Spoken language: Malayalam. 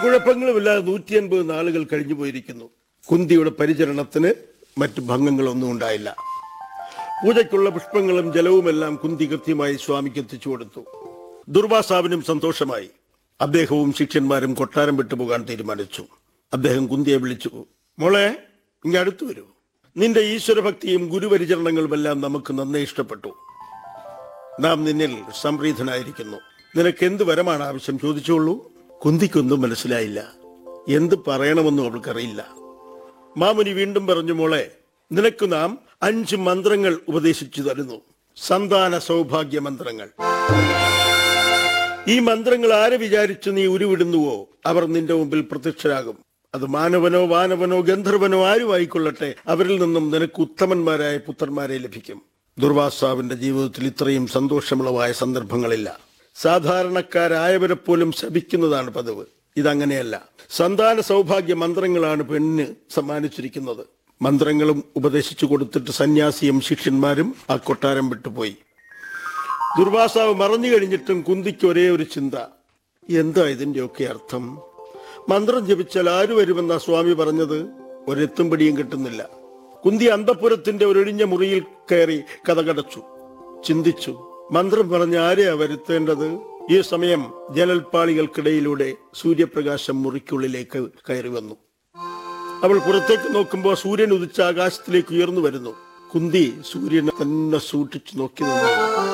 കുഴപ്പങ്ങളുമില്ലാതെ നൂറ്റി അൻപത് നാളുകൾ കഴിഞ്ഞു പോയിരിക്കുന്നു കുന്തിയുടെ പരിചരണത്തിന് മറ്റു ഭംഗങ്ങളൊന്നും ഉണ്ടായില്ല പൂജയ്ക്കുള്ള പുഷ്പങ്ങളും ജലവുമെല്ലാം കുന്തി കൃത്യമായി സ്വാമിക്ക് എത്തിച്ചു കൊടുത്തു ദുർവാസാവിനും സന്തോഷമായി അദ്ദേഹവും ശിഷ്യന്മാരും കൊട്ടാരം വിട്ടുപോകാൻ തീരുമാനിച്ചു അദ്ദേഹം കുന്തിയെ വിളിച്ചു മോളെ ഇങ്ങ് അടുത്തു വരൂ നിന്റെ ഈശ്വരഭക്തിയും ഗുരുപരിചരണങ്ങളുമെല്ലാം നമുക്ക് നന്നേ ഇഷ്ടപ്പെട്ടു നാം നിന്നിൽ സംപ്രീതനായിരിക്കുന്നു നിനക്ക് എന്ത് വരമാണ് ആവശ്യം ചോദിച്ചോളൂ കുന്തിക്കൊന്നും മനസ്സിലായില്ല എന്ത് പറയണമെന്നും അവൾക്കറിയില്ല മാമുനി വീണ്ടും പറഞ്ഞു മോളെ നിനക്ക് നാം അഞ്ച് മന്ത്രങ്ങൾ ഉപദേശിച്ചു തരുന്നു സന്താന സൗഭാഗ്യ മന്ത്രങ്ങൾ ഈ മന്ത്രങ്ങൾ ആരെ വിചാരിച്ചു നീ ഉരുവിടുന്നുവോ അവർ നിന്റെ മുമ്പിൽ പ്രത്യക്ഷരാകും അത് മാനവനോ വാനവനോ ഗന്ധർവനോ ആരുമായിക്കൊള്ളട്ടെ അവരിൽ നിന്നും നിനക്ക് ഉത്തമന്മാരായ പുത്രന്മാരെ ലഭിക്കും ദുർവാസാവിന്റെ ജീവിതത്തിൽ ഇത്രയും സന്തോഷമുള്ളവായ സന്ദർഭങ്ങളില്ല സാധാരണക്കാരായവരെ പോലും ശപിക്കുന്നതാണ് പതിവ് ഇതങ്ങനെയല്ല സന്താന സൗഭാഗ്യ മന്ത്രങ്ങളാണ് പെണ്ണിന് സമ്മാനിച്ചിരിക്കുന്നത് മന്ത്രങ്ങളും ഉപദേശിച്ചു കൊടുത്തിട്ട് സന്യാസിയും ശിഷ്യന്മാരും ആ കൊട്ടാരം വിട്ടുപോയി ദുർവാസാവ് മറഞ്ഞു കഴിഞ്ഞിട്ടും കുന്തിക്ക് ഒരേ ഒരു ചിന്ത എന്താ ഇതിന്റെയൊക്കെ അർത്ഥം മന്ത്രം ജപിച്ചാൽ ആര് വരുമെന്ന സ്വാമി പറഞ്ഞത് ഒരെത്തും പിടിയും കിട്ടുന്നില്ല കുന്തി അന്തപുരത്തിന്റെ ഒരൊഴിഞ്ഞ മുറിയിൽ കയറി കഥകടച്ചു ചിന്തിച്ചു മന്ത്രം പറഞ്ഞ് ആരെയാ വരുത്തേണ്ടത് ഈ സമയം ജനൽപ്പാളികൾക്കിടയിലൂടെ സൂര്യപ്രകാശം മുറിക്കുള്ളിലേക്ക് കയറി വന്നു അവൾ പുറത്തേക്ക് നോക്കുമ്പോൾ സൂര്യൻ ഉദിച്ച ആകാശത്തിലേക്ക് ഉയർന്നു വരുന്നു കുന്തി സൂര്യനെ തന്നെ സൂക്ഷിച്ചു നോക്കി നിന്നു